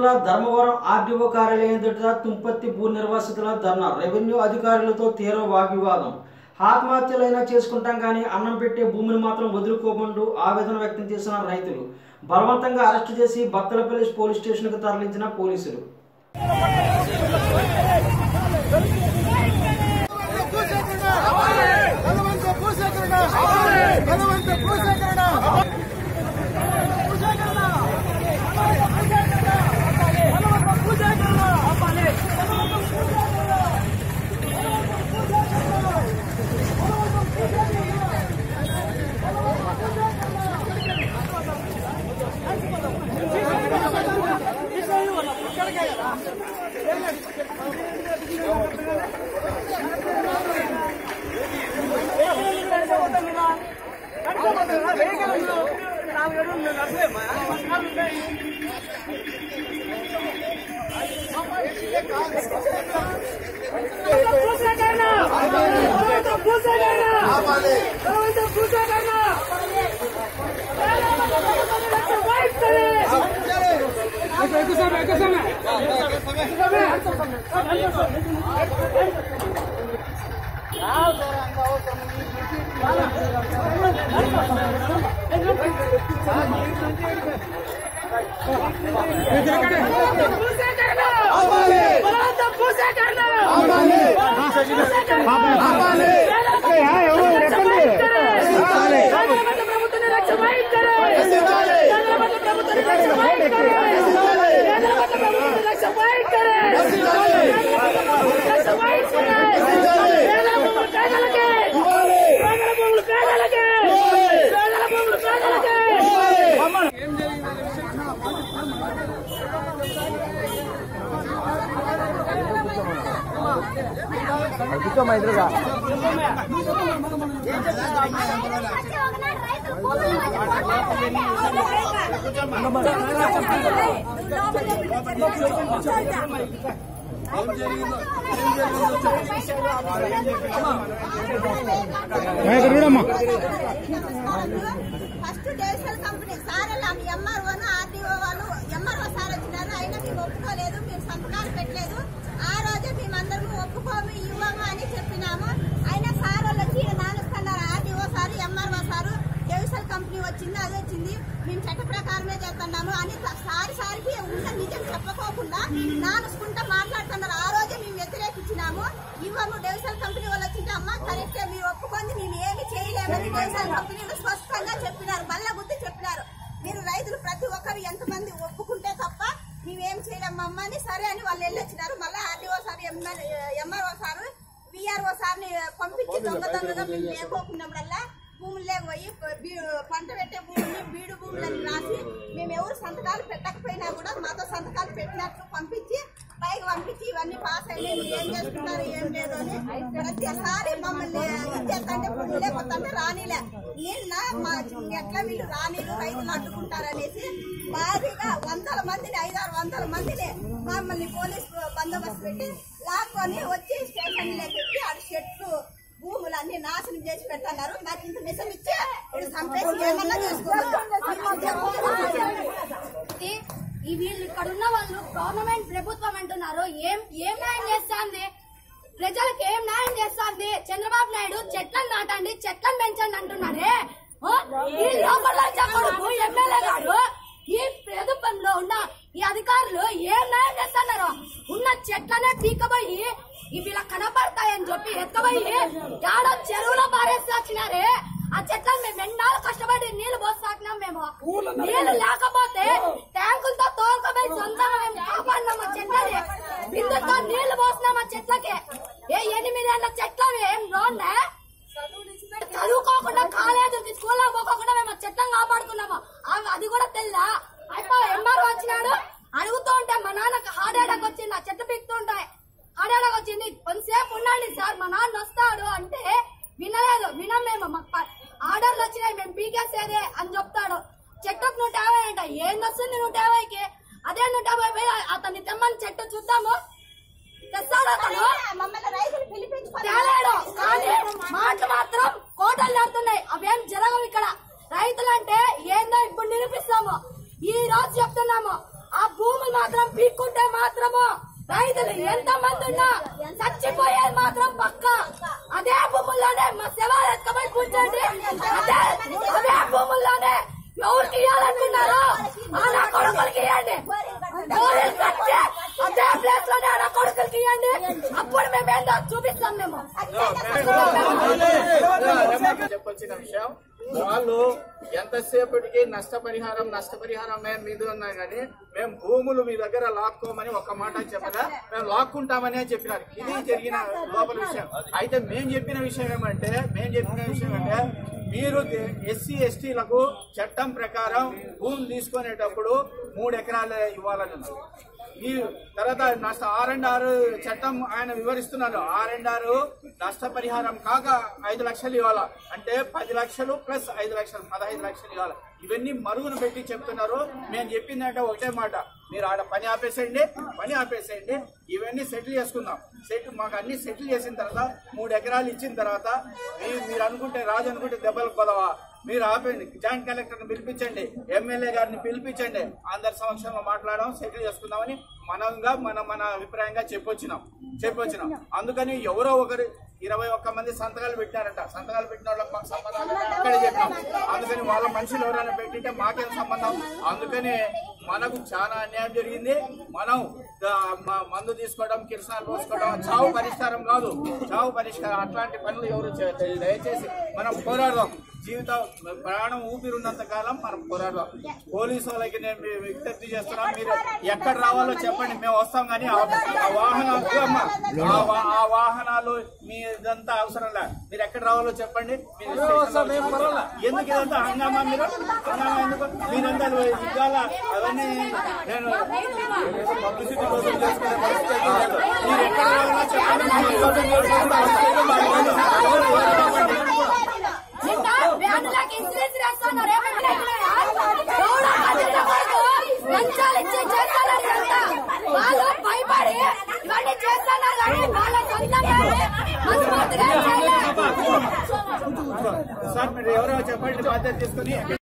జిల్లా ధర్మవరం ఆర్డీఓ కార్యాలయం ఎదుట తుంపత్తి భూ నిర్వాసితుల ధర్నా రెవెన్యూ అధికారులతో తీవ్ర వాగ్వివాదం ఆత్మహత్యలైనా చేసుకుంటాం కానీ అన్నం పెట్టే భూమిని మాత్రం వదులుకోమంటూ ఆవేదన వ్యక్తం చేసిన రైతులు బలవంతంగా అరెస్టు చేసి బత్తలపల్లి పోలీస్ స్టేషన్కు తరలించిన పోలీసులు బలవంత భూసేకరణ బలవంత భూసేకరణ ఫస్ట్ డేషల్ కంపెనీ సార్ వాళ్ళు ఎంఆర్ఓ ఆర్డీఓ వాళ్ళు ఎంఆర్ఓ సార్ వచ్చినారు అయినా మేము ఒప్పుకోలేదు మేము సంతకాలు పెట్టలేదు ఆ రోజే మేమందరం ఒప్పుకోము ఇవ్వము అని చెప్పినాము అయినా సార్ వాళ్ళు వచ్చి నాలుస్తున్నారు ఆర్డీఓ సార్ ఎంఆర్ఓ సారు డేషల్ కంపెనీ వచ్చింది అది వచ్చింది మేము చట్ట ప్రకారమే చేస్తున్నాము అని సారి సారికి ఉన్న నిజం చెప్పకోకుండా నాలుసుకుంటా మాట్లాడుతున్నారు ఆ రోజే మేము వ్యతిరేకించినాము ఇవ్వము డేషల్ కంపెనీ వాళ్ళు వచ్చింటే అమ్మ కరెక్టే మీరు ఒప్పుకుంది మేము ఏమి చేయలేమని డేషల్ కంపెనీలు స్పష్టంగా చెప్పినారు బల్ల గుర్తు చెప్పినారు మీరు రైతులు ప్రతి ఒక్కరు ఎంతమంది ఒప్పుకుంటే తప్ప మేమేం చేయలేమమ్మ అని సరే అని వాళ్ళు వెళ్ళొచ్చినారు మళ్ళీ RDO sir MRO sir VRO సార్ని పంపించి దొంగ దొంగగా మేము లేకోకున్నప్పుడల్లా భూముల్లో పోయి బీ- పంట పెట్టే భూముల్ని బీడు భూములని రాసి మేము ఎవరు సంతకాలు పెట్టకపోయినా కూడా మాతో సంతకాలు పెట్టినట్లు పంపించి పైకి పంపించి ఇవన్నీ పాస్ అయినాయి మీరు ఏం చేసుకుంటారు ఏం లేదు అని ప్రతిసారి మమ్మల్ని ఇచ్చేస్తంటే భూములే కొత్తంటే రానిలే నిన్న మా ఎట్లా వీళ్ళు రానీలు రైతులు అడ్డుకుంటారనేసి భారీగా వందల మందిని ఐదారు వందల మందిని మమ్మల్ని పోలీస్ బందోబస్తు పెట్టి లాక్కొని వచ్చి స్టేషన్లోకి ఎక్కి ఆడ చెట్లు భూములన్నీ నాశనం చేసి పెడుతున్నారు నాకు ఇంత మిసం ఇచ్చి ఇప్పుడు చంపేసి ఏమన్నా చేసుకుంటారు ఈ- ఈ వీళ్ళు ఇక్కడ ఉన్న వాళ్ళు గవర్నమెంట్ ప్రభుత్వం అంటున్నారు ఏం ఏం న్యాయం చేస్తాంది ప్రజలకు ఏం న్యాయం చేస్తాంది చంద్రబాబు నాయుడు చెట్లను నాటండి చెట్లను పెంచండి అంటున్నారే ఓ, ఈ లోపల కొడుకు ఎమ్మెల్యే గారు ఈ ప్రభుత్వంలో ఉన్న ఈ అధికారులు ఏం న్యాయం చేస్తున్నారు ఉన్న చెట్లనే పీకబోయి ఇవి ఇలా కనపడతాయని చెప్పి ఎత్తుకపోయి యాడో చెరువులో పారేసి వచ్చినారే ఆ చెట్లను మేము ఎన్నాళ్ళు కష్టపడి నీళ్లు పోసాకినాం మేము నీళ్లు లేకపోతే ట్యాంకులతో తోలుకపోయి సొంతంగా మేము కాపాడినాం ఆ చెట్లని బిందుతో నీళ్లు పోసినాం ఆ చెట్లకి ఏ ఎనిమిది ఏళ్ళ చెట్లవి ఏం రోడ్లే చదువుకోకుండా కాలేజీకి స్కూల్లో పోకోకుండా మేము ఆ చెట్లను కాపాడుకున్నాము ఆ- అది కూడా తెల్లా అయిపో ఎంఆర్ వచ్చినాడు అడుగుతూ ఉంటే మా నాన్నకు హార్ట్ అటాక్ వచ్చింది ఆ చెట్టు పీకుతూ ఉంటాయి హార్ట్ అటాక్ వచ్చింది కొంతసేపు ఉండండి సార్ మా నాన్న వస్తాడు అంటే వినలేదు వినం మేము మాకు ప- ఆర్డర్లు వచ్చినాయి మేము పీకేసేదే అని చెప్తాడు చెట్టుకు నూట యాభై అంట ఏం వస్తుంది నూట యాభైకి అదే నూట యాభై పోయి అతన్ని తెమ్మని చెట్టు చూద్దాము తెస్తాడు అతను మమ్మల్ని రైతులు పిలిపించుకొని తేలేడు కానీ మాటలు మాత్రం కోటలు నడుతున్నాయి అవేం జరగవు ఇక్కడ రైతులంటే ఏందో ఇప్పుడు నిరూపిస్తాము ఈ రోజు చెప్తున్నాము ఆ భూములు మాత్రం పీక్కుంటే మాత్రము రైతులు ఎంత మంది ఉన్నా చచ్చిపోయేది మాత్రం పక్క అదే భూముల్లోనే మా శవాలు ఎత్తుకపోయి కూర్చోండి అదే అదే భూముల్లోనే ఎవరికి ఇవ్వాలనుకున్నారో ఆ నా కొడుకులకి ఇవ్వండి ఎవరికి కట్టి అదే ప్లేస్ లోనే ఆ నా కొడుకులకి ఇవ్వండి అప్పుడు మేము ఏందో చూపిస్తాం మేము చెప్పొచ్చిన విషయం వాళ్ళు ఎంతసేపటికి నష్టపరిహారం నష్టపరిహారం మేము మీద ఉన్నా కానీ మేము భూములు మీ దగ్గర లాక్కోమని ఒక్క మాట చెప్పగా మేము లాక్కుంటామని చెప్పినారు ఇది జరిగిన లోపల విషయం అయితే మేము చెప్పిన విషయం ఏమంటే మేము చెప్పిన విషయం అంటే మీరు ఎస్సీ ఎస్టీలకు చట్టం ప్రకారం భూమి తీసుకునేటప్పుడు మూడు ఎకరాలు ఇవ్వాలని ఉన్నారు. ఈ తర్వాత నష్ట ఆర్ అండ్ ఆర్ చట్టం ఆయన వివరిస్తున్నారు ఆర్ అండ్ ఆర్ నష్టపరిహారం కాక ఐదు లక్షలు ఇవ్వాల అంటే పది లక్షలు ప్లస్ ఐదు లక్షలు పదహైదు లక్షలు ఇవ్వాలి ఇవన్నీ మరుగున పెట్టి చెప్తున్నారు మేము చెప్పిందంటే ఒకటే మాట మీరు ఆడ పని ఆపేసేయండి పని ఆపేసేయండి ఇవన్నీ సెటిల్ చేసుకుందాం సెటిల్ మాకు అన్ని సెటిల్ చేసిన తర్వాత మూడు ఎకరాలు ఇచ్చిన తర్వాత మీరు మీరు అనుకుంటే రాజు అనుకుంటే దెబ్బలకు పదవా మీరు ఆపండి జాయింట్ కలెక్టర్ని పిలిపించండి ఎమ్మెల్యే గారిని పిలిపించండి అందరి సమక్షంలో మాట్లాడడం సెటిల్ చేసుకుందామని మనంగా మన మన అభిప్రాయంగా చెప్పొచ్చినాం చెప్పొచ్చినాం అందుకని ఎవరో ఒకరు ఇరవై ఒక్క మంది సంతకాలు పెట్టారంట సంతకాలు పెట్టిన వాళ్ళకి మాకు సంబంధం లేదని అక్కడే చెప్పినాం అందుకని వాళ్ళ మనుషులు ఎవరైనా పెట్టింటే మాకేం సంబంధం అందుకని మనకు చాలా అన్యాయం జరిగింది మనం ఆ, మ- మందు తీసుకోవడం కిరసనాలు పోసుకోవడం చావు పరిష్కారం కాదు చావు పరిష్కారం అట్లాంటి పనులు ఎవరు చేయట్లేదు దయచేసి మనం పోరాడదాం జీవితం ప్రాణం ఊపిరున్నంత కాలం మనం పోరాడదాం పోలీసు వాళ్ళకి నేను మీ- విజ్ఞప్తి చేస్తున్నాం మీరు ఎక్కడ రావాలో చెప్పండి మేము వస్తాం కానీ ఆ ఆ వాహనాలు అమ్మ, ఆ వా- ఆ వాహనాలు మీ ఇదంతా అవసరం లే మీరు ఎక్కడ రావాలో చెప్పండి మీరు స్టేషన్లో వచ్చి ఎందుకు ఇదంతా హంగామా మీరు హంగామా ఎందుకు మీరంతా ఇవాళ అవన్నీ నేను పబ్లిసిటీ కోసం చేసుకునే పరిస్థితి అయితే లేదు. మీరు ఎక్కడ రావాలో చెప్పండి ఎవరు- ఎవరు చెప్పండి. నిన్న వ్యానులకి ఇన్సూరెన్స్ రాస్తున్నారు ఏమేమి లేకున్నాయా? ఎవడో కట్టిన వరకు లంచాలు ఇచ్చి చేస్తున్నారు ఇదంతా. వాళ్ళు భయపడి ఇవన్నీ చేస్తున్నారు కానీ వాళ్ళ సొంతంగా మనస్ఫూర్తిగా చేయలేదు. సార్ మీరు ఎవరో చెప్పండి బాధ్యత తీసుకుని